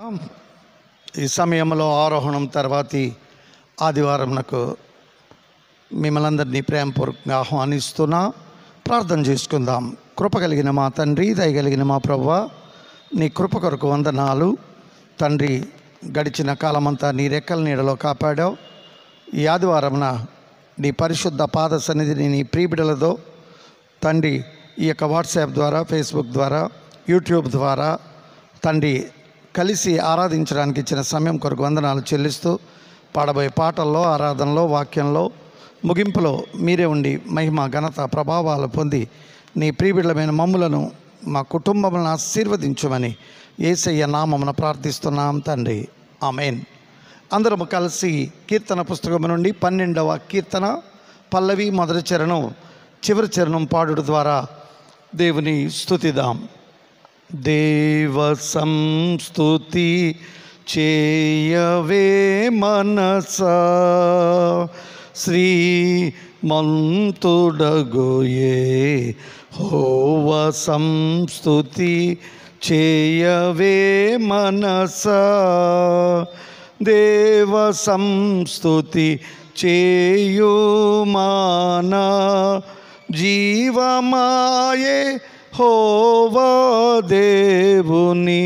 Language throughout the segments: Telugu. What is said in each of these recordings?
ఈ సమయంలో ఆరోహణం తర్వాతి ఆదివారం నాకు మిమ్మల్ని అందరినీ ప్రేమపూర్వకంగా ఆహ్వానిస్తున్నా ప్రార్థన చేసుకుందాం కృప కలిగిన మా తండ్రి దయగలిగిన మా ప్రభు నీ కృప కొరకు వందనాలు తండ్రి గడిచిన కాలమంతా నీ రెక్కల నీడలో కాపాడావు ఈ ఆదివారంన నీ పరిశుద్ధ పాద సన్నిధిని నీ ప్రీబిడలతో తండ్రి ఈ యొక్క వాట్సాప్ ద్వారా ఫేస్బుక్ ద్వారా యూట్యూబ్ ద్వారా తండ్రి కలిసి ఆరాధించడానికి ఇచ్చిన సమయం కొరకు వందనాలు చెల్లిస్తూ పాడబోయే పాటల్లో ఆరాధనలో వాక్యంలో ముగింపులో మీరే ఉండి మహిమ ఘనత ప్రభావాలు పొంది నీ ప్రియబిడ్డలమైన మమ్ములను మా కుటుంబములను ఆశీర్వదించమని ఏసయ్య నామమున ప్రార్థిస్తున్నాం తండ్రి ఆమెన్ అందరము కలిసి కీర్తన పుస్తకం నుండి పన్నెండవ కీర్తన పల్లవి మొదటి చరణం చివరి చరణం పాడుడు ద్వారా దేవుని స్తుతిదాం దేవ సంస్తుతి చేయవే మనసా శ్రీ మంతుడగోయే హోవ సంస్తుతి చేయవే మనసా దేవ సంస్తుతి చేయుమానా జీవమాయే హోవా దేవుని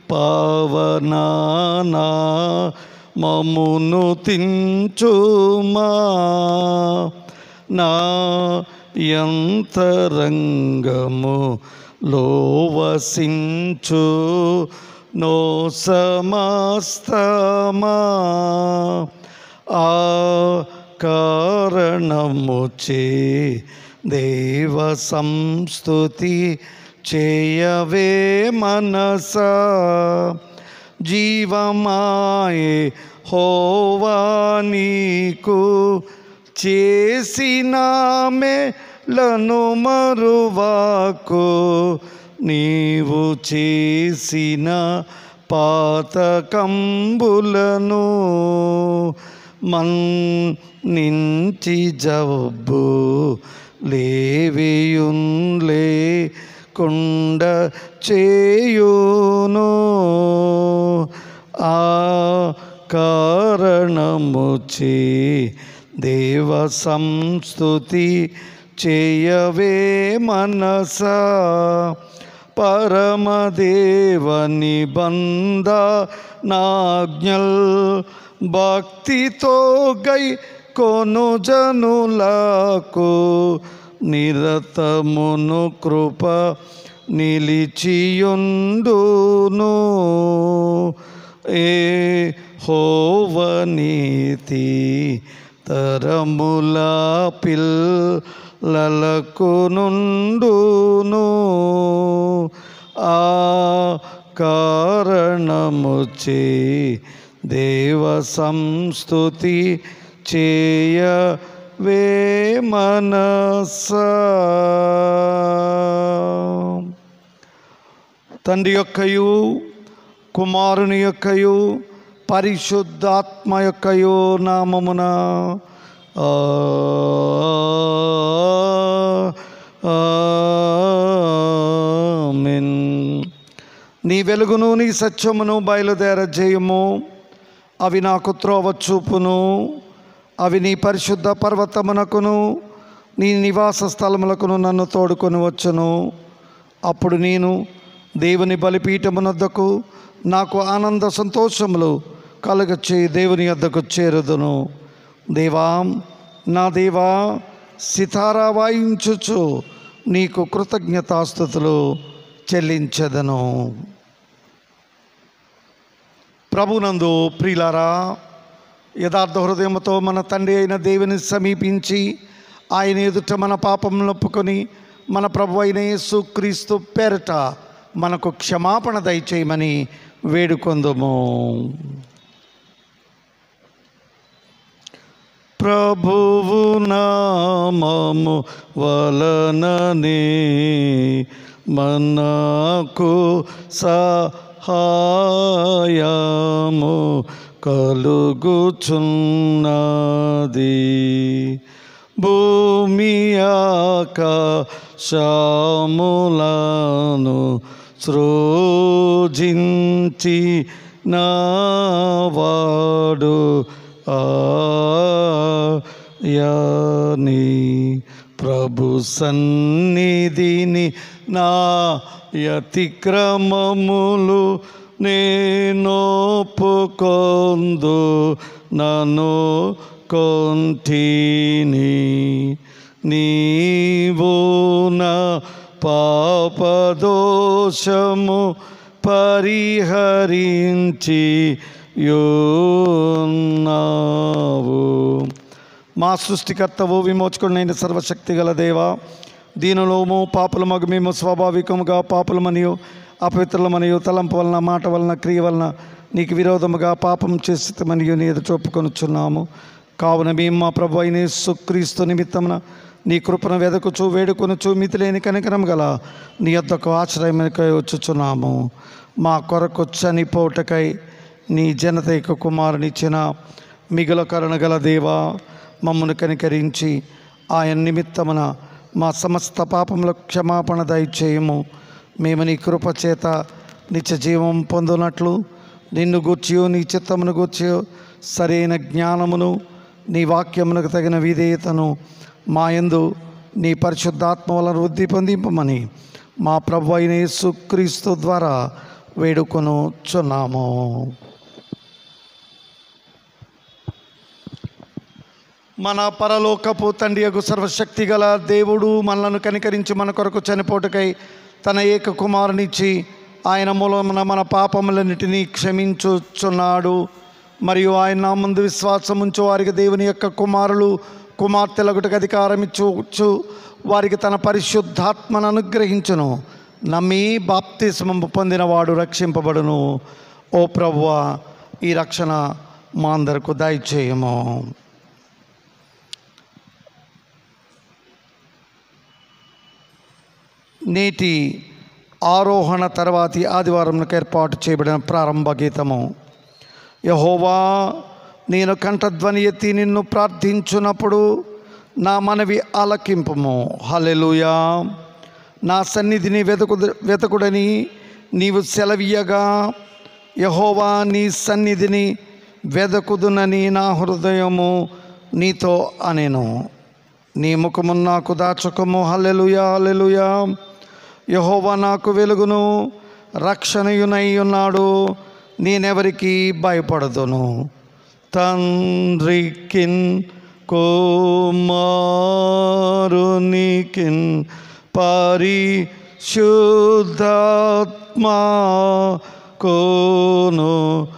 పవనానా మమును తించుమా నా యంతరంగము లోవసించు నో సమస్తమా ఆ కారణముచే దేవ సంస్తుతి చేయవే మనసా జీవమాయే హోవా నీకు చేసిన మేలను మరువాకు నీవు చేసిన పాతకంబులను మన్ నుంచి జబ్బు లేవియున్లే కుండ చేయును ఆ కారణముచి దేవ సంస్తుతి చేయవే మనసా పరమదేవని బంద నాజ్ఞల్ భక్తితో గై కొను జనులకు నిరతమును కృప నిలిచియుండును ఏ హోవనీతి తరముల పిల్లలకు నుండును ఆ కారణముచే దేవ సంస్తుతి చేయవే మనసా తండ్రి యొక్కయు కుమారుని యొక్కయు పరిశుద్ధాత్మ యొక్కయు నామమున ఆమేన్ నీ వెలుగును నీ సత్యమును బయలుదేరజేయము అవి నాకు త్రోవ చూపును అవి నీ పరిశుద్ధ పర్వతమునకును నీ నివాస స్థలములకును నన్ను తోడుకొని వచ్చును అప్పుడు నేను దేవుని బలిపీఠమునద్దకు నాకు ఆనంద సంతోషములు కలుగచ్చే దేవుని వద్దకు చేరుదును దేవా నా దేవా సితారా వాయించుచు నీకు కృతజ్ఞతాస్థుతులు చెల్లించదను ప్రభునందు ప్రియులారా యథార్థ హృదయంతో మన తండ్రి అయిన దేవుని సమీపించి ఆయన ఎదుట మన పాపం నొప్పుకొని మన ప్రభు అయిన యేసు క్రీస్తు పేరట మనకు క్షమాపణ దయచేయమని వేడుకొందుము ప్రభువు నామము వలననే మనకు సహాయము కలుగుచున్నది భూమి ఆకాశములను సృజించి నావాడు ఆయని ప్రభు సన్నిధిని నా అతిక్రమములు నేనొప్పుకొందు నన్ను కొంటిని నీవు నా పాపదోషము పరిహరించి యున్నావు మా సృష్టికర్తవు విమోచకుడైన సర్వశక్తి గల దేవా దీనిలోము పాపులమగు మేము స్వాభావికముగా పాపులమనియు అపవిత్రులమనియు తలంపు వలన మాట వలన క్రియ వలన నీకు విరోధముగా పాపం చేస్తామనియు నీ ఎదుట చూపుకొనుచున్నాము కావున మేము మా ప్రభు అయిన సుక్రీస్తు నిమిత్తమున నీ కృపను వెదకుచు వేడుకొనుచు మితిలేని కనికరం గల నీ యొద్దకు ఆశ్రయమునికై వచ్చుచున్నాము మా కొరకు చనిపోటకై నీ జనతైక కుమారునిచ్చిన మిగుల కరుణ గల దేవా మమ్మను కనికరించి ఆయన నిమిత్తమున మా సమస్త పాపముల క్షమాపణ దయచేయము మేము నీ కృప చేత నిత్య జీవం పొందునట్లు నిన్ను గూర్చియో నీ చిత్తమును గూర్చియో సరైన జ్ఞానమును నీ వాక్యమునకు తగిన విధేయతను మా యందు నీ పరిశుద్ధాత్మ వలన వృద్ధి పొందింపమని మా ప్రభు అయిన యేసుక్రీస్తు ద్వారా వేడుకొనుచున్నాము మన పరలోకపు తండ్రి యొక్క సర్వశక్తి గల దేవుడు మనలను కనికరించి మన కొరకు చనిపోటుకై తన ఏక కుమారునిచ్చి ఆయన మూలమున మన పాపములన్నిటినీ క్షమించుచున్నాడు మరియు ఆయన నా ముందు విశ్వాసం ఉంచు వారికి దేవుని యొక్క కుమారులు కుమార్తెలగుటకు అధికారం ఇచ్చు వారికి తన పరిశుద్ధాత్మను అనుగ్రహించును నమ్మి బాప్తిస్మము పొందినవాడు రక్షింపబడును ఓ ప్రభువా ఈ రక్షణ మా అందరకు దయచేయము నేటి ఆరోహణ తర్వాతి ఆదివారంకు ఏర్పాటు చేయబడిన ప్రారంభ గీతము యహోవా నేను కంఠధ్వని ఎత్తి నిన్ను ప్రార్థించున్నప్పుడు నా మనవి ఆలకింపము హలెలుయా నా సన్నిధిని వెతకు వెతకుడని నీవు సెలవీయగా యహోవా నీ సన్నిధిని వెదకుదునని నా హృదయము నీతో అనేను నీ ముఖము నాకు దాచకము హల్లెలుయా హల్లెలుయా యహోవా నాకు వెలుగును రక్షణయునై ఉన్నాడు నేనెవరికి భయపడదును తండ్రికిన్ కుమారునికిన్ పరిశుద్ధాత్మా కోను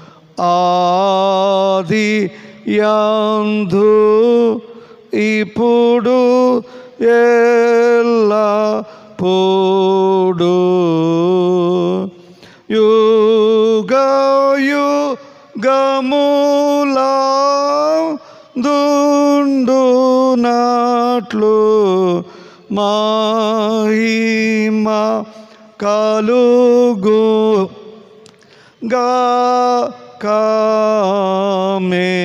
ఆది యందు ఇప్పుడు ఎల్ల పోడు యుగయు గములా దుండునట్లు మహిమ కలుగు గా కామే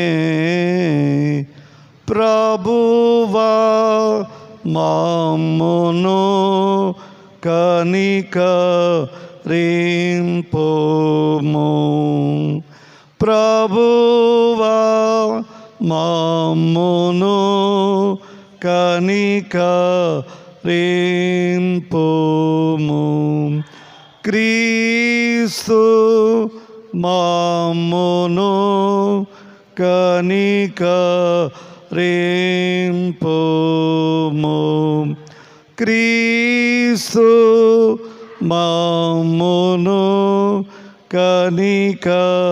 ప్రభువా మామును కనిక రింపోము ప్రభువా మామును కనిక రింపోము క్రీస్తు మామును కనిక రేంపోము క్రీస్తు మామును కనిక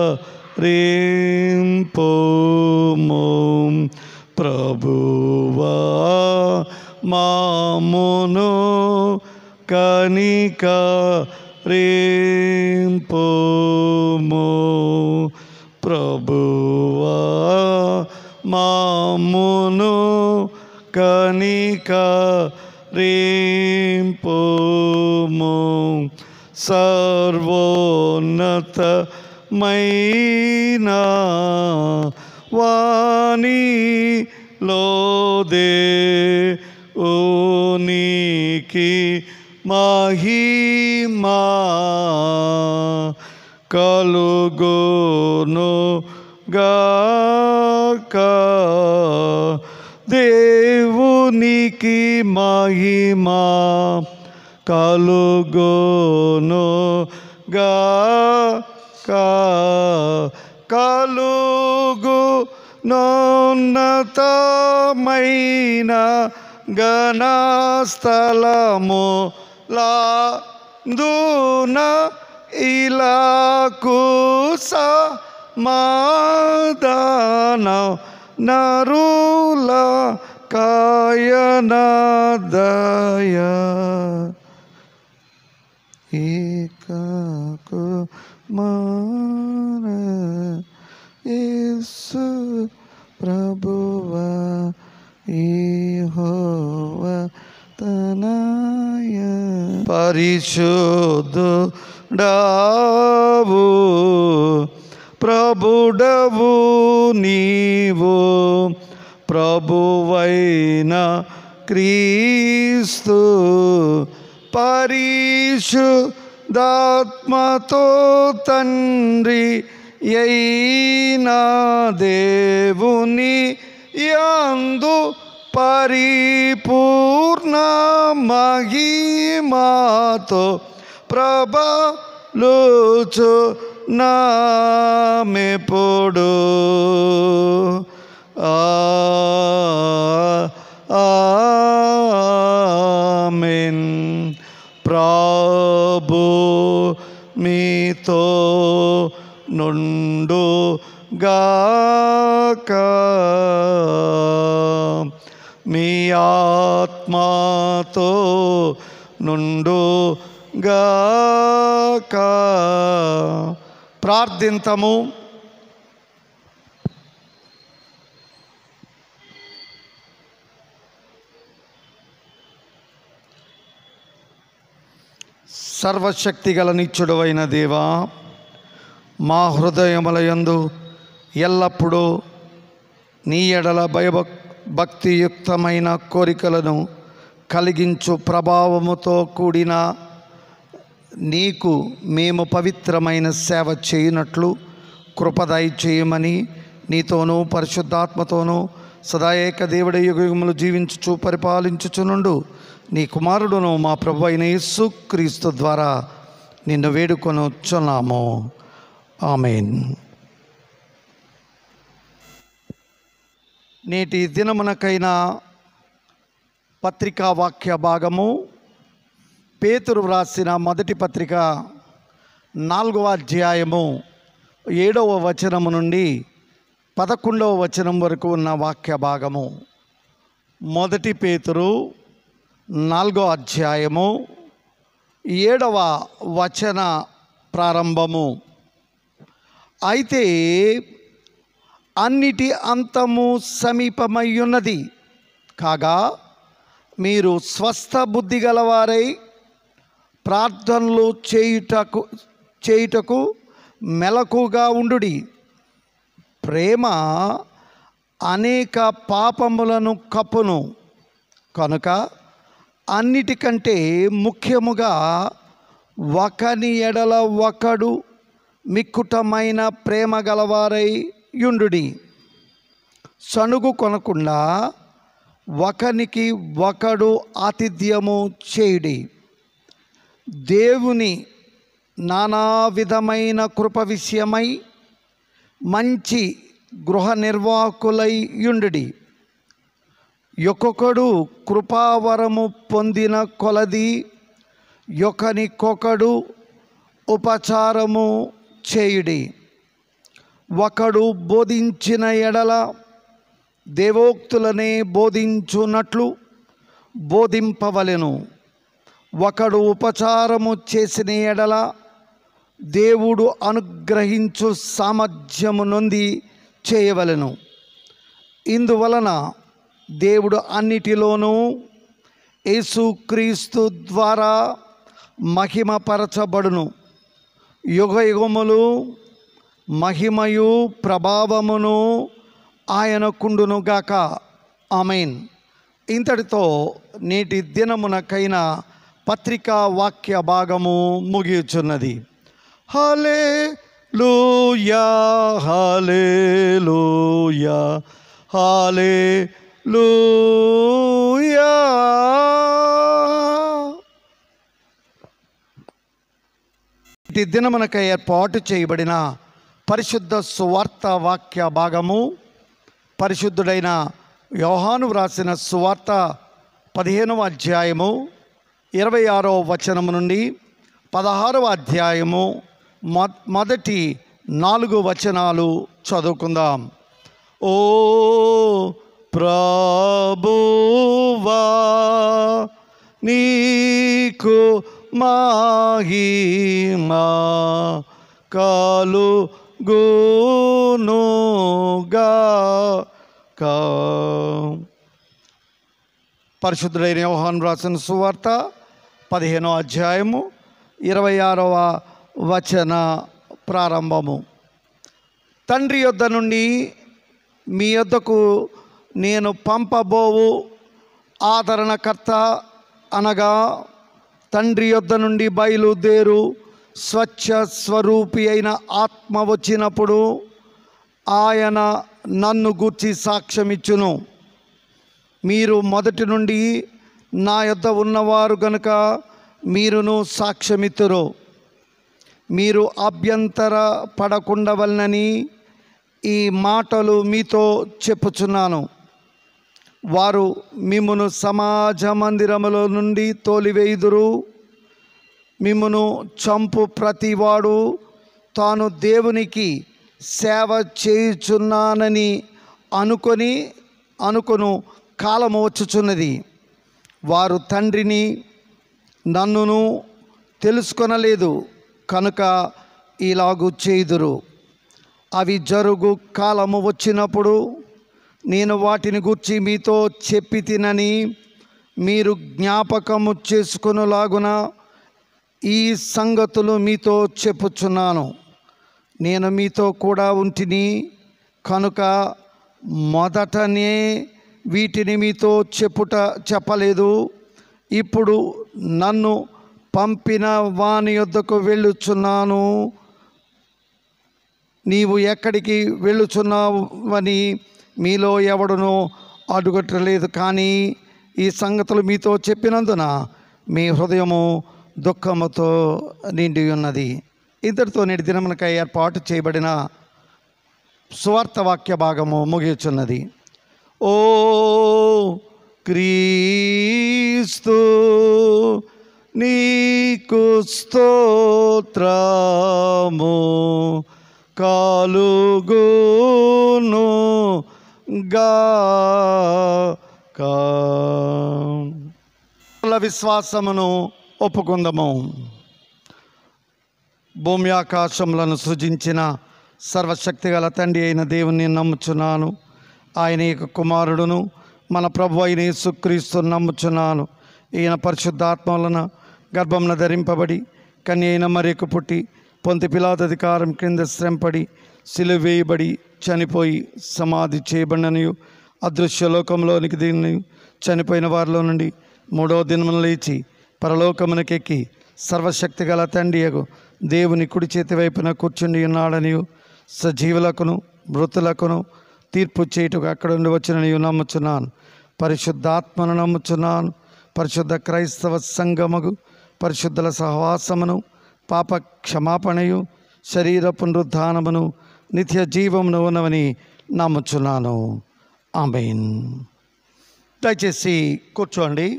రేంపోము ప్రభువా మామును కనిక రేంపోము ప్రభువా మామును కనిక రేంపోము సర్వోన్నతమైన వాణి లోదే ఓనికి మహిమా కలుగును గాక దేవునికి మహిమా కలుగును గాక కలుగు నోన్నతమైన గణస్థలము లాందున ఇలాకు సమాధాన నరుల కాయనదయ ఏకకు మార యేసు ప్రభువ యెహోవ తనయ పరిశుద్ధుడావు ప్రభుడవు నీవు ప్రభువైన క్రీస్తు పరిశుద్ధాత్మతో తండ్రి అయినా దేవుని యందు పరిపూర్ణ మహిమాతో ప్రభలుచు నామెప్పుడు ఆమెన్ ప్రభు మీతో నుండు గాక మీ ఆత్మతో నుండు గాక ప్రార్థింతము సర్వశక్తి గల నిత్యుడవైన దేవా మా హృదయములయందు ఎల్లప్పుడూ నీ ఎడల భయభక్ భక్తియుక్తమైన కోరికలను కలిగించు ప్రభావముతో కూడిన నీకు మేము పవిత్రమైన సేవ చేయనట్లు కృపదయ చేయమని నీతోనూ పరిశుద్ధాత్మతోనూ సదా ఏక దేవుడి యుగములు జీవించుచు పరిపాలించుచునుండు నీ కుమారుడును మా ప్రభు అయిన యేసు క్రీస్తు ద్వారా నిన్ను వేడుకొనుచున్నాము ఆమెన్ నేటి దినమునకైనా పత్రికా వాక్య భాగము పేతురు వ్రాసిన మొదటి పత్రిక నాలుగవ అధ్యాయము ఏడవ వచనము నుండి పదకొండవ వచనం వరకు ఉన్న వాక్య భాగము మొదటి పేతురు నాలుగో అధ్యాయము ఏడవ వచన ప్రారంభము అయితే అన్నిటి అంతము సమీపమయ్యున్నది కాగా మీరు స్వస్థ బుద్ధి గలవారై ప్రార్థనలు చేయుటకు చేయుటకు మెలకుగా ఉండుడి ప్రేమ అనేక పాపములను కప్పును కనుక అన్నిటికంటే ముఖ్యముగా ఒకని ఎడల ఒకడు మిక్కుటమైన ప్రేమ గలవారై యుండుడి సణుగు కొనకుండా ఒకనికి ఒకడు ఆతిథ్యము చేయుడి దేవుని నానా విధమైన కృప విషయమై మంచి గృహ నిర్వాహకులై యుండుడి ఒక్కొక్కడు కృపావరము పొందిన కొలది ఒకనికొకడు ఉపచారము చేయుడి ఒకడు బోధించిన ఎడల దేవోక్తులనే బోధించున్నట్లు బోధింపవలెను ఒకడు ఉపచారము చేసిన ఎడల దేవుడు అనుగ్రహించు సామర్థ్యము నొంది చేయవలెను ఇందువలన దేవుడు అన్నిటిలోనూ యేసుక్రీస్తు ద్వారా మహిమపరచబడును యుగ యుగములు మహిమయు ప్రభావమును ఆయనకుండును గాక ఆమెన్ ఇంతటితో నేటి దినమునకైన పత్రికా వాక్య భాగము ముగియుచున్నది హలే లూయా హలే లూయా హలే లూయా ఈ దినమునక ఏర్పాటు చేయబడిన పరిశుద్ధ సువార్త వాక్య భాగము పరిశుద్ధుడైన యోహాను వ్రాసిన సువార్త పదిహేనవ అధ్యాయము ఇరవై ఆరో వచనము నుండి పదహారవ అధ్యాయము మొ మొదటి నాలుగు వచనాలు చదువుకుందాం ఓ ప్రభువా నీకు మాహిమా కలుగునుగా కా పరిశుద్ధుడైన యోహాన్ రాసిన సువార్త పదిహేనో అధ్యాయము ఇరవై ఆరవ వచన ప్రారంభము తండ్రి యొద్ద నుండి మీ యొద్దకు నేను పంపబోవు ఆదరణకర్త అనగా తండ్రి యొద్ద నుండి బయలుదేరు స్వచ్ఛ స్వరూపి అయిన ఆత్మ వచ్చినప్పుడు ఆయన నన్ను గూర్చి సాక్ష్యమిచ్చును మీరు మొదటి నుండి నా యొద్ద ఉన్నవారు గనుక మీరును సాక్ష్యమిత్తురు మీరు అభ్యంతర పడకుండవలనని ఈ మాటలు మీతో చెప్పుచున్నాను వారు మిమ్మును సమాజ మందిరములో నుండి తోలివేయుదురు మిమ్మును చంపు ప్రతివాడు తాను దేవునికి సేవ చేయుచున్నానని అనుకొని అనుకొను కాలము వచ్చుచున్నది వారు తండ్రిని నన్నును తెలుసుకొనలేదు కనుక ఇలాగు చేయుదురు అవి జరుగు కాలము వచ్చినప్పుడు నేను వాటిని గూర్చి మీతో చెప్పి తినని మీరు జ్ఞాపకము చేసుకునేలాగున ఈ సంగతులు మీతో చెప్పుచున్నాను నేను మీతో కూడా ఉంటిని కనుక మొదటనే వీటిని మీతో చెప్పుట చెప్పలేదు ఇప్పుడు నన్ను పంపిన వాని యొద్దకు వెళ్ళుచున్నాను నీవు ఎక్కడికి వెళ్ళుచున్నావని మీలో ఎవడునో అడుగట్లేదు కానీ ఈ సంగతులు మీతో చెప్పినందున మీ హృదయము దుఃఖముతో నిండి ఉన్నది ఇద్దరితో నేటి దినమునకై ఏర్పాటు చేయబడిన సువార్త వాక్య భాగము ముగియుచున్నది ఓ క్రీస్తు నీకు స్తోత్రము కాలుగును గాక విశ్వాసమును ఒప్పుకుందము భూమి ఆకాశములను సృజించిన సర్వశక్తిగల తండ్రి అయిన దేవుని నమ్ముచున్నాను ఆయన యొక్క కుమారుడును మన ప్రభు అయిన యేసుక్రీస్తు నమ్ముచున్నాను ఈయన పరిశుద్ధాత్మ వలన గర్భమున ధరింపబడి కన్య అయిన మరేకు పుట్టి పొంతి పిలాదధికారం క్రింద శ్రమపడి సిలువ వేయబడి చనిపోయి సమాధి చేయబడిననియు అదృశ్య లోకంలోనికి దీన్ని చనిపోయిన వారిలో నుండి మూడవ దినమున లేచి పరలోకమునకెక్కి సర్వశక్తి గల తండ్రియగు దేవుని కుడి చేతి వైపున కూర్చుండి ఉన్నాడనియు సజీవులకును మృతులకును తీర్పు చేయుటకు అక్కడ నుండి వచ్చిననియు నమ్ముచున్నాను పరిశుద్ధాత్మను నమ్ముచున్నాను పరిశుద్ధ క్రైస్తవ సంగమగు పరిశుద్ధుల సహవాసమును పాప క్షమాపణయు శరీర పునరుద్ధానమును నిత్య జీవమును ఉన్నవని నమ్ముచున్నాను ఆమెన్ దయచేసి కూర్చోండి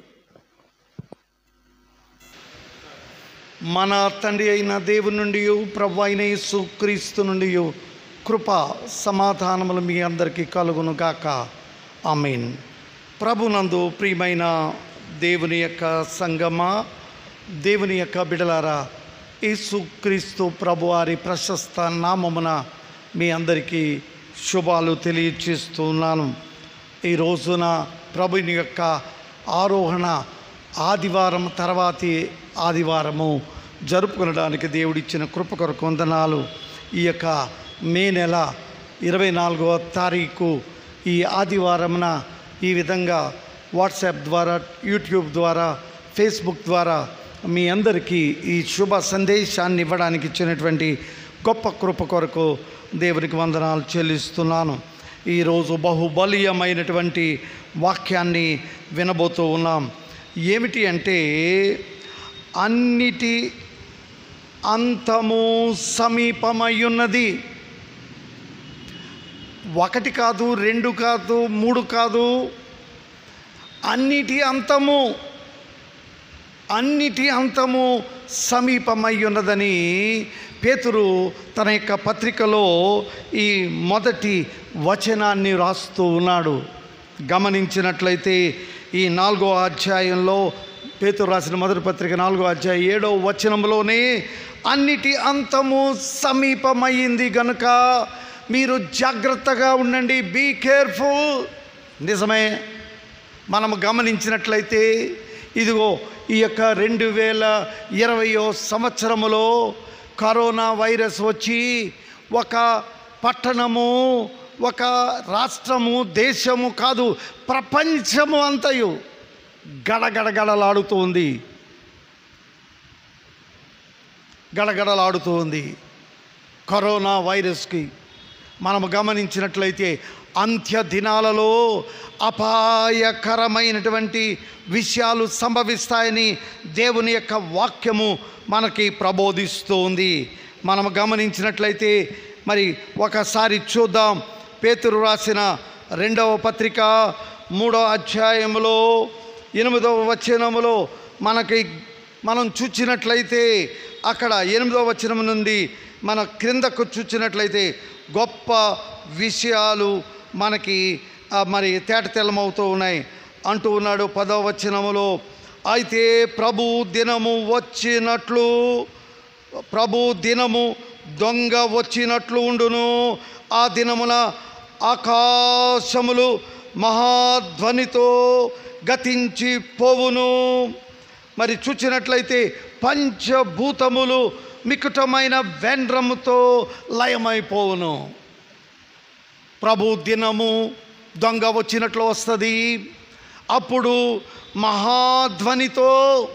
మన తండ్రి అయిన దేవుని నుండి ప్రభు అయిన యేసు క్రీస్తు నుండి కృప సమాధానములు మీ అందరికీ కలుగును గాక ఆమెన్ ప్రభునందు ప్రియమైన దేవుని యొక్క సంగమా దేవుని యొక్క బిడలారా యేసు క్రీస్తు ప్రభువారి ప్రశస్త నామమున మీ అందరికీ శుభాలు తెలియచేస్తున్నాను ఈ రోజున ప్రభుని యొక్క ఆరోహణ ఆదివారం తర్వాతి ఆదివారము జరుపుకొనడానికి దేవుడిచ్చిన కృప కొరకు వందనాలు ఈ యొక్క మే నెల ఇరవై నాలుగవ తారీఖు ఈ ఆదివారమున ఈ విధంగా వాట్సాప్ ద్వారా యూట్యూబ్ ద్వారా ఫేస్బుక్ ద్వారా మీ అందరికీ ఈ శుభ సందేశాన్ని ఇవ్వడానికి ఇచ్చినటువంటి గొప్ప కృప కొరకు దేవునికి వందనాలు చెల్లిస్తున్నాను ఈరోజు బహుబలీయమైనటువంటి వాక్యాన్ని వినబోతూ ఉన్నాం ఏమిటి అంటే అన్నిటి అంతము సమీపమై ఉన్నది ఒకటి కాదు రెండు కాదు మూడు కాదు అన్నిటి అంతము అన్నిటి అంతము సమీపమై ఉన్నదని పేతురు తన యొక్క పత్రికలో ఈ మొదటి వచనాన్ని రాస్తూ ఉన్నాడు గమనించినట్లయితే ఈ నాలుగో అధ్యాయంలో పేతురు రాసిన మొదటి పత్రిక నాలుగో అధ్యాయం ఏడో వచనంలోనే అన్నిటి అంతము సమీపమైంది గనుక మీరు జాగ్రత్తగా ఉండండి బీ కేర్ఫుల్ నిజమే మనం గమనించినట్లయితే ఇదిగో ఈ యొక్క రెండు వేల ఇరవయో సంవత్సరములో కరోనా వైరస్ వచ్చి ఒక పట్టణము ఒక రాష్ట్రము దేశము కాదు ప్రపంచము అంతయు గడగడగడలాడుతూ ఉంది గడగడలాడుతూ ఉంది కరోనా వైరస్కి మనం గమనించినట్లయితే అంత్య దినాలలో అపాయకరమైనటువంటి విషయాలు సంభవిస్తాయని దేవుని యొక్క వాక్యము మనకి ప్రబోధిస్తూ ఉంది మనం గమనించినట్లయితే మరి ఒకసారి చూద్దాం పేతురు రాసిన రెండవ పత్రిక మూడవ అధ్యాయములో ఎనిమిదవ వచనములో మనకి మనం చూచినట్లయితే అక్కడ ఎనిమిదవ వచనం నుండి మన క్రిందకు చూచినట్లయితే గొప్ప విషయాలు మనకి ఆ, మరి తేట తెల్లమవుతూ ఉన్నాయి అంటూ ఉన్నాడు పదవ వచనములో అయితే ప్రభు దినము వచ్చినట్లు ప్రభు దినము దొంగ వచ్చినట్లు ఉండును ఆ దినమున ఆకాశములు మహాధ్వనితో గతించి పోవును మరి చూచినట్లయితే పంచభూతములు మికుటమైన వెండ్రముతో లయమైపోవును ప్రభు దినము దొంగ వచ్చినట్లు వస్తుంది అప్పుడు మహాధ్వనితో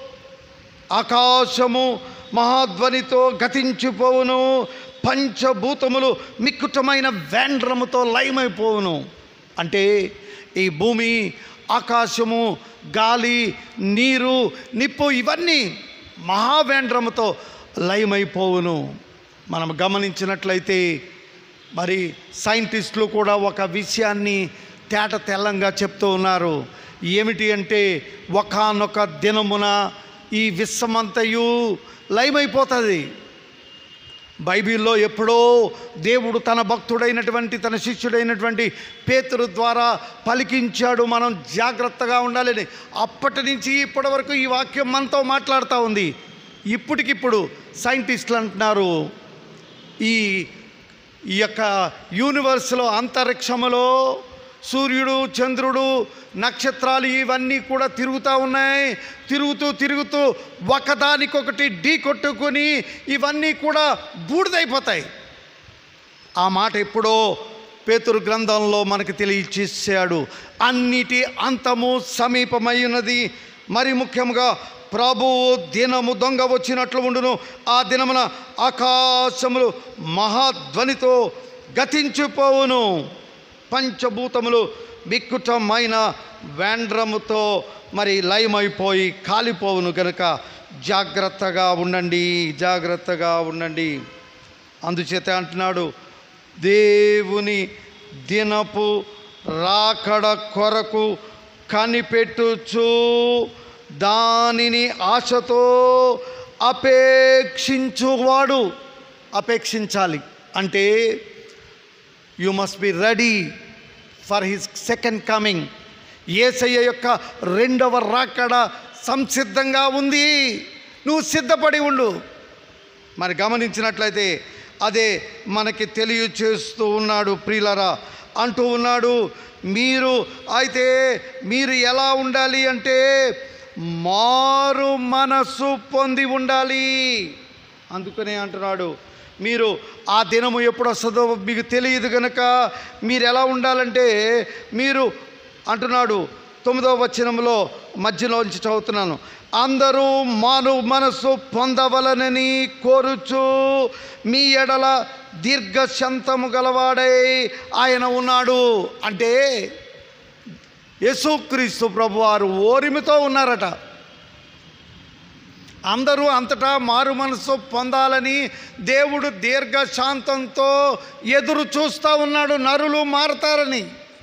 ఆకాశము మహాధ్వనితో గతించిపోవును పంచభూతములు మిక్కుటమైన వేండ్రముతో లయమైపోవును అంటే ఈ భూమి ఆకాశము గాలి నీరు నిప్పు ఇవన్నీ మహావేండ్రముతో లయమైపోవును మనం గమనించినట్లయితే మరి సైంటిస్టులు కూడా ఒక విషయాన్ని తేట తెల్లంగా చెప్తూ ఉన్నారు ఏమిటి అంటే ఒకానొక దినమున ఈ విశ్వమంతయు లయమైపోతుంది బైబిల్లో ఎప్పుడో దేవుడు తన భక్తుడైనటువంటి తన శిష్యుడైనటువంటి పేతురు ద్వారా పలికించాడు మనం జాగ్రత్తగా ఉండాలని అప్పటి నుంచి ఇప్పటి వరకు ఈ వాక్యం మనతో మాట్లాడుతూ ఉంది ఇప్పటికిప్పుడు సైంటిస్టులు అంటున్నారు ఈ ఈ యొక్క యూనివర్స్లో అంతరిక్షములో సూర్యుడు చంద్రుడు నక్షత్రాలు ఇవన్నీ కూడా తిరుగుతూ ఉన్నాయి తిరుగుతూ తిరుగుతూ ఒకదానికొకటి ఢీ కొట్టుకొని ఇవన్నీ కూడా బూడిదైపోతాయి ఆ మాట ఎప్పుడో పేతురు గ్రంథంలో మనకు తెలియచేశాడు అన్నిటి అంతము సమీపమై ఉన్నది మరి ముఖ్యంగా ప్రభువు దినము దొంగ వచ్చినట్లు ఉండును ఆ దినమున ఆకాశములు మహాధ్వనితో గతించిపోవును పంచభూతములు మిక్కుటమైన వేండ్రముతో మరి లయమైపోయి కాలిపోవును కనుక జాగ్రత్తగా ఉండండి జాగ్రత్తగా ఉండండి అందుచేత అంటున్నాడు దేవుని దినపు రాకడ కొరకు కనిపెట్టుచు దానిని ఆశతో అపేక్షించువాడు అపేక్షించాలి అంటే you must be ready for his second coming Yesayya యొక్క రెండవ రాకడ సంసిద్ధంగా ఉంది నువ్వు సిద్ధపడి ఉండు మరి గమనించినట్లయితే అదే మనకి తెలియచేస్తూ ఉన్నాడు ప్రియులరా అంటూ ఉన్నాడు మీరు అయితే మీరు ఎలా ఉండాలి అంటే మారు మనసు పొంది ఉండాలి అందుకనే అంటున్నాడు మీరు ఆ దినము ఎప్పుడు వస్తుందో మీకు తెలియదు కనుక మీరు ఎలా ఉండాలంటే మీరు అంటున్నాడు తొమ్మిదవ వచనంలో మధ్యలోంచి చదువుతున్నాను అందరూ మాను మనసు పొందవలనని కోరుచు మీ ఎడల దీర్ఘశంతము గలవాడై ఆయన ఉన్నాడు అంటే యేసుక్రీస్తు ప్రభువారు ఓరిమితో ఉన్నారట అందరూ అంతటా మారు మనసు పొందాలని దేవుడు దీర్ఘశాంతంతో ఎదురు చూస్తూ ఉన్నాడు నరులు మారతారని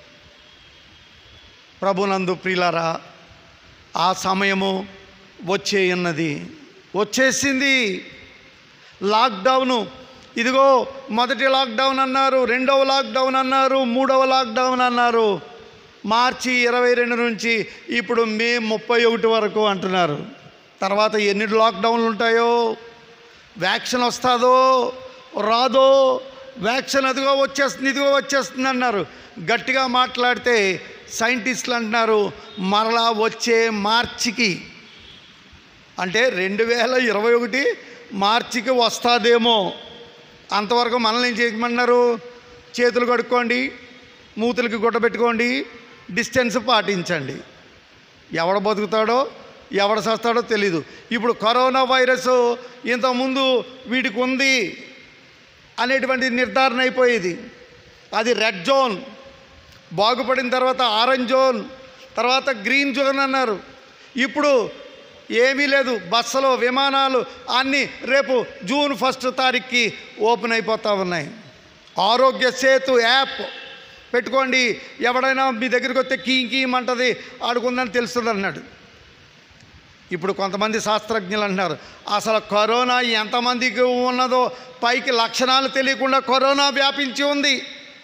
ప్రభునందు ప్రియులారా ఆ సమయము వచ్చేయన్నది వచ్చేసింది లాక్డౌను ఇదిగో మొదటి లాక్డౌన్ అన్నారు రెండవ లాక్డౌన్ అన్నారు మూడవ లాక్డౌన్ అన్నారు మార్చి ఇరవై రెండు నుంచి ఇప్పుడు మే ముప్పై ఒకటి వరకు అంటున్నారు తర్వాత ఎన్ని లాక్డౌన్లు ఉంటాయో వ్యాక్సిన్ వస్తుందో రాదో వ్యాక్సిన్ అదిగో వచ్చేస్తుంది ఇదిగో వచ్చేస్తుంది అన్నారు గట్టిగా మాట్లాడితే సైంటిస్టులు అంటున్నారు మరలా వచ్చే మార్చికి అంటే రెండు వేల ఇరవై ఒకటి మార్చికి వస్తుందేమో అంతవరకు మనల్ని ఏం చేయమన్నారు చేతులు కడుక్కోండి మూతులకి గుడ్డ పెట్టుకోండి డిస్టెన్స్ పాటించండి ఎవడ బతుకుతాడో ఎవడ చస్తాడో తెలీదు ఇప్పుడు కరోనా వైరస్ ఇంతకుముందు వీటికి ఉంది అనేటువంటి నిర్ధారణ అయిపోయేది అది రెడ్ జోన్ బాగుపడిన తర్వాత ఆరెంజ్ జోన్ తర్వాత గ్రీన్ జోన్ అన్నారు ఇప్పుడు ఏమీ లేదు బస్సులు విమానాలు అన్నీ రేపు జూన్ ఫస్ట్ తారీఖుకి ఓపెన్ అయిపోతూ ఉన్నాయి ఆరోగ్య సేతు యాప్ పెట్టుకోండి ఎవడైనా మీ దగ్గరికి వస్తే కీ కీమంటది ఆడుకుందని తెలుస్తుంది అన్నాడు ఇప్పుడు కొంతమంది శాస్త్రజ్ఞులు అంటున్నారు అసలు కరోనా ఎంతమందికి ఉన్నదో పైకి లక్షణాలు తెలియకుండా కరోనా వ్యాపించి ఉంది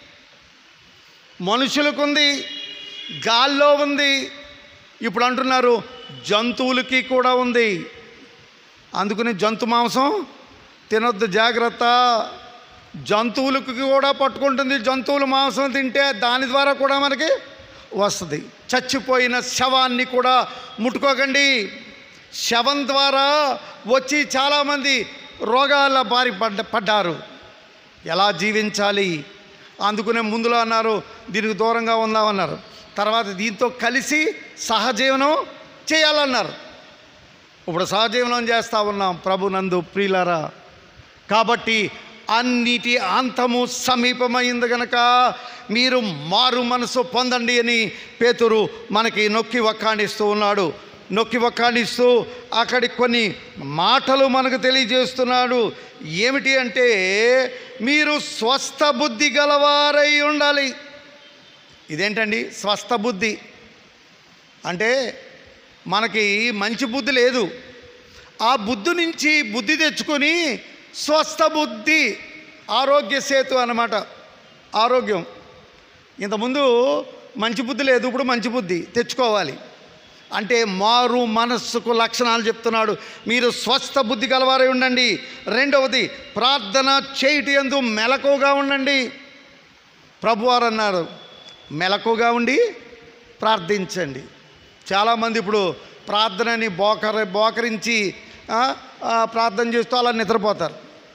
మనుషులకు ఉంది గాల్లో ఉంది ఇప్పుడు అంటున్నారు జంతువులకి కూడా ఉంది అందుకని జంతు మాంసం తినొద్దు జాగ్రత్త జంతువులకు కూడా పట్టుకుంటుంది జంతువుల మాంసం తింటే దాని ద్వారా కూడా మనకి వస్తుంది చచ్చిపోయిన శవాన్ని కూడా ముట్టుకోకండి శవం ద్వారా వచ్చి చాలామంది రోగాల బారి పడ్డ పడ్డారు ఎలా జీవించాలి అందుకునే ముందులో అన్నారు దీనికి దూరంగా ఉందామన్నారు తర్వాత దీంతో కలిసి సహజీవనం చేయాలన్నారు ఇప్పుడు సహజీవనం చేస్తూ ఉన్నాం ప్రభునందు ప్రియులరా కాబట్టి అన్నిటి అంతము సమీపమైంది గనక మీరు మారు మనసు పొందండి అని పేతురు మనకి నొక్కి వక్కాణిస్తూ ఉన్నాడు నొక్కి వక్కాణిస్తూ అక్కడి కొన్ని మాటలు మనకు తెలియజేస్తున్నాడు ఏమిటి అంటే మీరు స్వస్థ బుద్ధి గలవారై ఉండాలి ఇదేంటండి స్వస్థ బుద్ధి అంటే మనకి మంచి బుద్ధి లేదు ఆ బుద్ధి నుంచి బుద్ధి తెచ్చుకొని స్వస్థ బుద్ధి ఆరోగ్య సేతు అన్నమాట ఆరోగ్యం ఇంతకుముందు మంచి బుద్ధి లేదు ఇప్పుడు మంచి బుద్ధి తెచ్చుకోవాలి అంటే మారు మనస్సుకు లక్షణాలు చెప్తున్నాడు మీరు స్వస్థ బుద్ధి గలవారై ఉండండి రెండవది ప్రార్థన చేయటి ఎందు మెలకుగా ఉండండి ప్రభువారు అన్నారు మెలకుగా ఉండి ప్రార్థించండి చాలామంది ఇప్పుడు ప్రార్థనని బోకర బోకరించి ఆ, ఆ, ప్రార్థన చేస్తూ అలా నిద్రపోతారు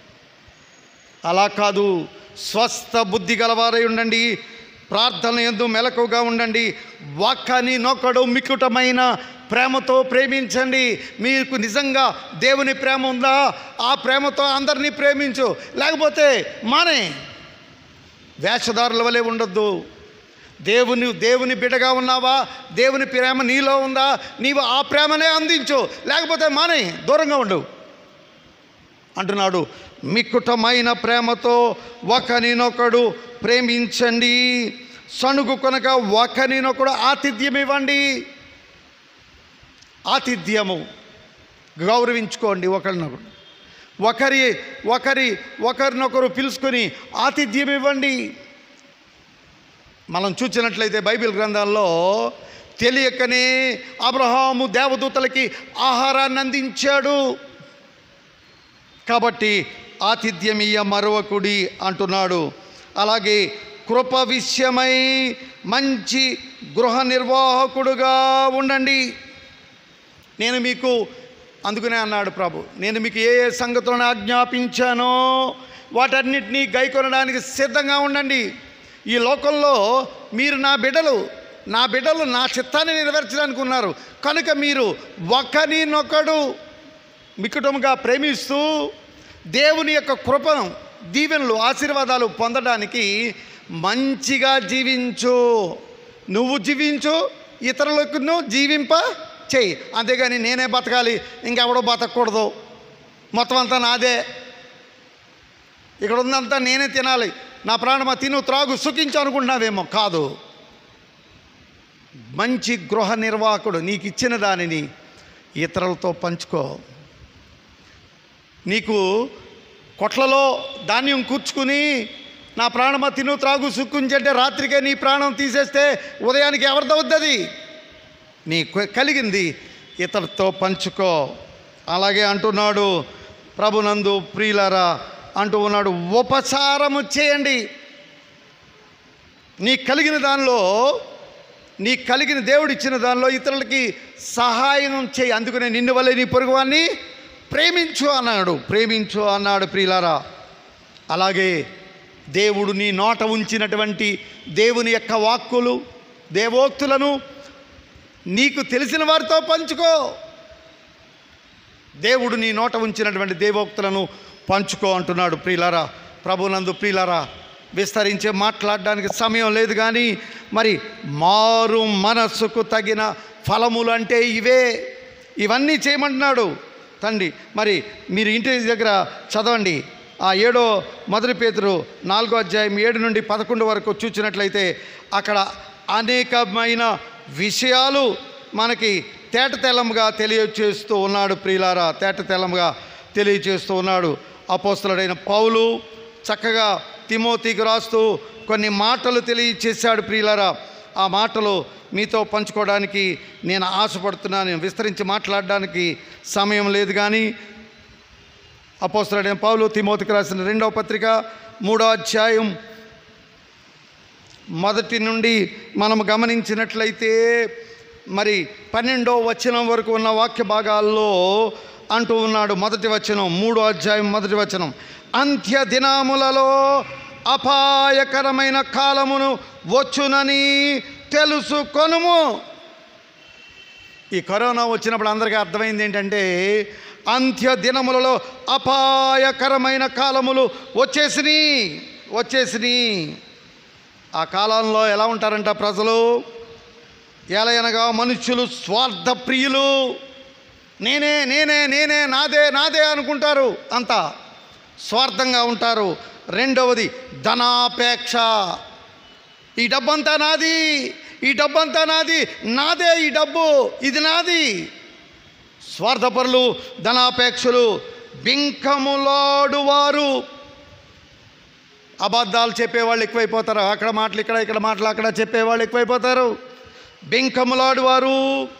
అలా కాదు స్వస్థ బుద్ధి గలవారై ఉండండి ప్రార్థన ఎందు మెలకుగా ఉండండి వాక్కాని నొక్కడు మిక్కుటమైన ప్రేమతో ప్రేమించండి మీకు నిజంగా దేవుని ప్రేమ ఉందా ఆ ప్రేమతో అందరినీ ప్రేమించు లేకపోతే మానే వేషధారుల వలె ఉండొద్దు దేవుని దేవుని బిడ్డగా ఉన్నావా దేవుని ప్రేమ నీలో ఉందా నీవు ఆ ప్రేమనే అందించు లేకపోతే మానే దూరంగా ఉండు అంటున్నాడు మిక్కుటమైన ప్రేమతో ఒకనినొకడు ప్రేమించండి సణుగు కొనక ఒకనినొకడు ఆతిథ్యం ఇవ్వండి ఆతిథ్యము గౌరవించుకోండి ఒకరినొకరు ఒకరి ఒకరి ఒకరినొకరు పిలుచుకొని ఆతిథ్యం ఇవ్వండి మనం చూసినట్లయితే బైబిల్ గ్రంథాల్లో తెలియకనే అబ్రహాము దేవదూతలకి ఆహారాన్ని అందించాడు కాబట్టి ఆతిథ్యమీయ మరొకడి అంటున్నాడు అలాగే కృప విషయమై మంచి గృహ నిర్వాహకుడుగా ఉండండి నేను మీకు అందుకనే అన్నాడు ప్రభు నేను మీకు ఏ ఏ సంగతులను ఆజ్ఞాపించానో వాటన్నిటినీ గైకొనడానికి సిద్ధంగా ఉండండి ఈ లోకంలో మీరు నా బిడ్డలు నా బిడ్డలు నా చిత్తాన్ని నెరవేర్చడానికి ఉన్నారు కనుక మీరు ఒకరినొకడు మికుటముగా ప్రేమిస్తూ దేవుని యొక్క కృపను దీవెనలు ఆశీర్వాదాలు పొందడానికి మంచిగా జీవించు నువ్వు జీవించు ఇతరులకు నువ్వు జీవింప చెయ్యి అంతేగాని నేనే బతకాలి ఇంకెవడో బతకూడదు మొత్తం అంతా నాదే ఇక్కడ ఉందంతా నేనే తినాలి నా ప్రాణమా తిను త్రాగు సుఖించు అనుకుంటున్నావేమో కాదు మంచి గృహ నిర్వాహకుడు నీకు ఇచ్చిన దానిని ఇతరులతో పంచుకో నీకు కొట్లలో ధాన్యం కూర్చుకుని నా ప్రాణమా తిను త్రాగు సుక్కుంచంటే రాత్రికే నీ ప్రాణం తీసేస్తే ఉదయానికి ఎవరిదవుద్దది నీ కు- కలిగింది ఇతరుతో పంచుకో అలాగే అంటున్నాడు ప్రభునందు ప్రియులారా అంటూ ఉన్నాడు ఉపచారము చేయండి నీ కలిగిన దానిలో నీ కలిగిన దేవుడు ఇచ్చిన దానిలో ఇతరులకి సహాయం చేయి అందుకనే నిన్ను వల్లే నీ పొరుగువాన్ని ప్రేమించు అన్నాడు ప్రేమించు అన్నాడు ప్రియులారా అలాగే దేవుడు నీ నోట ఉంచినటువంటి దేవుని యొక్క వాక్కులు దేవోక్తులను నీకు తెలిసిన వారితో పంచుకో దేవుడు నీ నోట ఉంచినటువంటి దేవోక్తులను పంచుకో అంటున్నాడు ప్రియులారా ప్రభునందు ప్రియులారా విస్తరించే మాట్లాడడానికి సమయం లేదు కానీ మరి మారు మనస్సుకు తగిన ఫలములు అంటే ఇవే ఇవన్నీ చేయమంటున్నాడు తండ్రి మరి మీరు ఇంటి దగ్గర చదవండి ఆ ఏడో మొదటి పేతురు నాలుగో అధ్యాయం ఏడు నుండి పదకొండు వరకు చూసినట్లయితే అక్కడ అనేకమైన విషయాలు మనకి తేట తెల్లముగా తెలియచేస్తూ ఉన్నాడు ప్రియులారా తేట తెల్లముగా తెలియచేస్తూ ఉన్నాడు అపోస్తలుడైన పౌలు చక్కగా తిమోతికి రాస్తూ కొన్ని మాటలు తెలియచేశాడు ప్రియులారా ఆ మాటలు మీతో పంచుకోవడానికి నేను ఆశపడుతున్నాను విస్తరించి మాట్లాడడానికి సమయం లేదు కానీ అపోస్తలుడైన పౌలు తిమోతికి రాసిన రెండవ పత్రిక మూడో అధ్యాయం మొదటి నుండి మనం గమనించినట్లయితే మరి పన్నెండో వచనం వరకు ఉన్న వాక్య భాగాల్లో అంటూ ఉన్నాడు మొదటి వచనం మూడో అధ్యాయం మొదటి వచనం అంత్య దినాములలో అపాయకరమైన కాలమును వచ్చునని తెలుసుకొనుము ఈ కరోనా వచ్చినప్పుడు అందరికీ అర్థమైంది ఏంటంటే అంత్య దినములలో అపాయకరమైన కాలములు వచ్చేసినాయి వచ్చేసినాయి ఆ కాలంలో ఎలా ఉంటారంట ప్రజలు ఎలయనగా మనుష్యులు స్వార్థ ప్రియులు నేనే నేనే నేనే నాదే నాదే అనుకుంటారు అంతా స్వార్థంగా ఉంటారు రెండవది ధనాపేక్ష ఈ డబ్బంతా నాది ఈ డబ్బంతా నాది నాదే ఈ డబ్బు ఇది నాది స్వార్థపరులు ధనాపేక్షలు బింకములాడువారు అబద్ధాలు చెప్పేవాళ్ళు ఎక్కువైపోతారు అక్కడ మాటలు ఇక్కడ ఇక్కడ మాటలు అక్కడ చెప్పేవాళ్ళు ఎక్కువైపోతారు బింకములాడువారు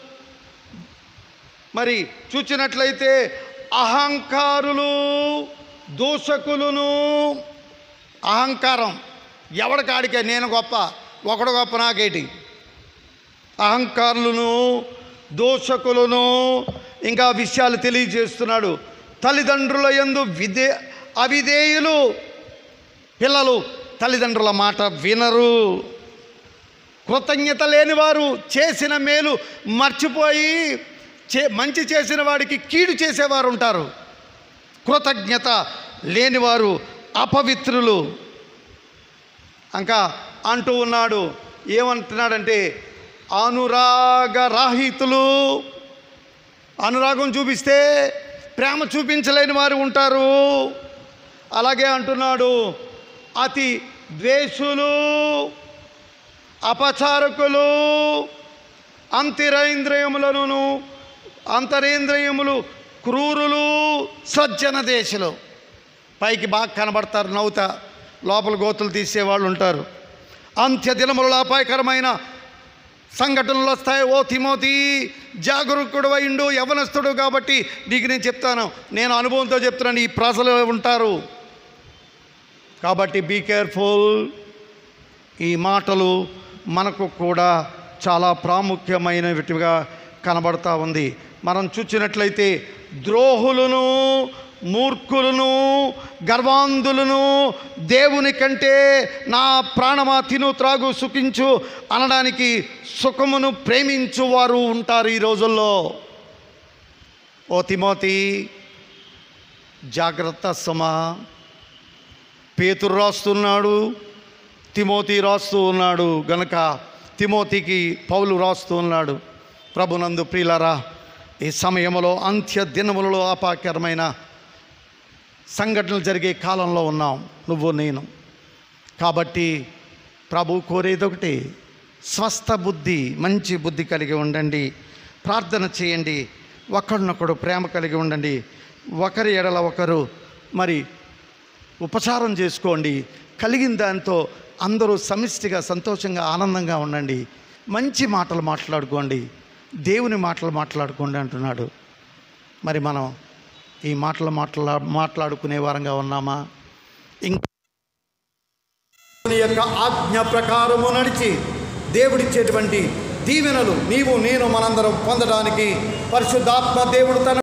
మరి చూచినట్లయితే అహంకారులు దూషకులను అహంకారం ఎవడికాడికే నేను గొప్ప ఒకడు గొప్ప నాకేటి అహంకారులను దోషకులను ఇంకా విషయాలు తెలియజేస్తున్నాడు తల్లిదండ్రుల యందు విధే అవిధేయులు పిల్లలు తల్లిదండ్రుల మాట వినరు కృతజ్ఞత లేనివారు చేసిన మేలు మర్చిపోయి చే మంచి చేసిన వాడికి కీడు చేసేవారు ఉంటారు కృతజ్ఞత లేనివారు అపవిత్రులు ఇంకా అంటూ ఉన్నాడు ఏమంటున్నాడంటే అనురాగ రాహితులు అనురాగం చూపిస్తే ప్రేమ చూపించలేని వారు ఉంటారు అలాగే అంటున్నాడు అతి ద్వేషులు అపచారకులు అంతరేంద్రియములను అంతరేంద్రియములు క్రూరులు సజ్జన దేశులు పైకి బాగా కనబడతారు నవ్వుతా లోపల గోతులు తీసేవాళ్ళు ఉంటారు అంత్య దినములలో అపాయకరమైన సంఘటనలు వస్తాయి ఓ తిమోతి జాగరూకుడు అయిండు యవనస్తుడు కాబట్టి నీకు నేను చెప్తాను నేను అనుభవంతో చెప్తున్నాను ఈ ప్రజలు ఉంటారు కాబట్టి బీ కేర్ఫుల్ ఈ మాటలు మనకు కూడా చాలా ప్రాముఖ్యమైనవిగా కనబడతా ఉంది మనం చూసినట్లయితే ద్రోహులను మూర్ఖులను గర్వాంధులను దేవుని కంటే నా ప్రాణమా తిను త్రాగు సుఖించు అనడానికి సుఖమును ప్రేమించు వారు ఉంటారు ఈ రోజుల్లో ఓ తిమోతి జాగ్రత్త సమా పేతురు రాస్తున్నాడు తిమోతి రాస్తూ ఉన్నాడు గనక తిమోతికి పౌలు రాస్తూ ఉన్నాడు ప్రభునందు ప్రియులరా ఈ సమయంలో అంత్య దినములలో అపాకరమైన సంఘటనలు జరిగే కాలంలో ఉన్నాం నువ్వు నేను కాబట్టి ప్రభు కోరేది ఒకటి స్వస్థ బుద్ధి మంచి బుద్ధి కలిగి ఉండండి ప్రార్థన చేయండి ఒకరినొకడు ప్రేమ కలిగి ఉండండి ఒకరి ఎడల ఒకరు మరి ఉపచారం చేసుకోండి కలిగిన దాంతో అందరూ సమిష్టిగా సంతోషంగా ఆనందంగా ఉండండి మంచి మాటలు మాట్లాడుకోండి దేవుని మాటలు మాట్లాడుకోండి అంటున్నాడు మరి మనం ఈ మాటలు మాట్లా మాట్లాడుకునే వారంగా ఉన్నామా ఇంకా దేవుని యొక్క ఆజ్ఞ ప్రకారము నడిచి దేవుడిచ్చేటువంటి దీవెనలు నీవు నేను మనందరం పొందడానికి పరిశుద్ధాత్మ దేవుడు తన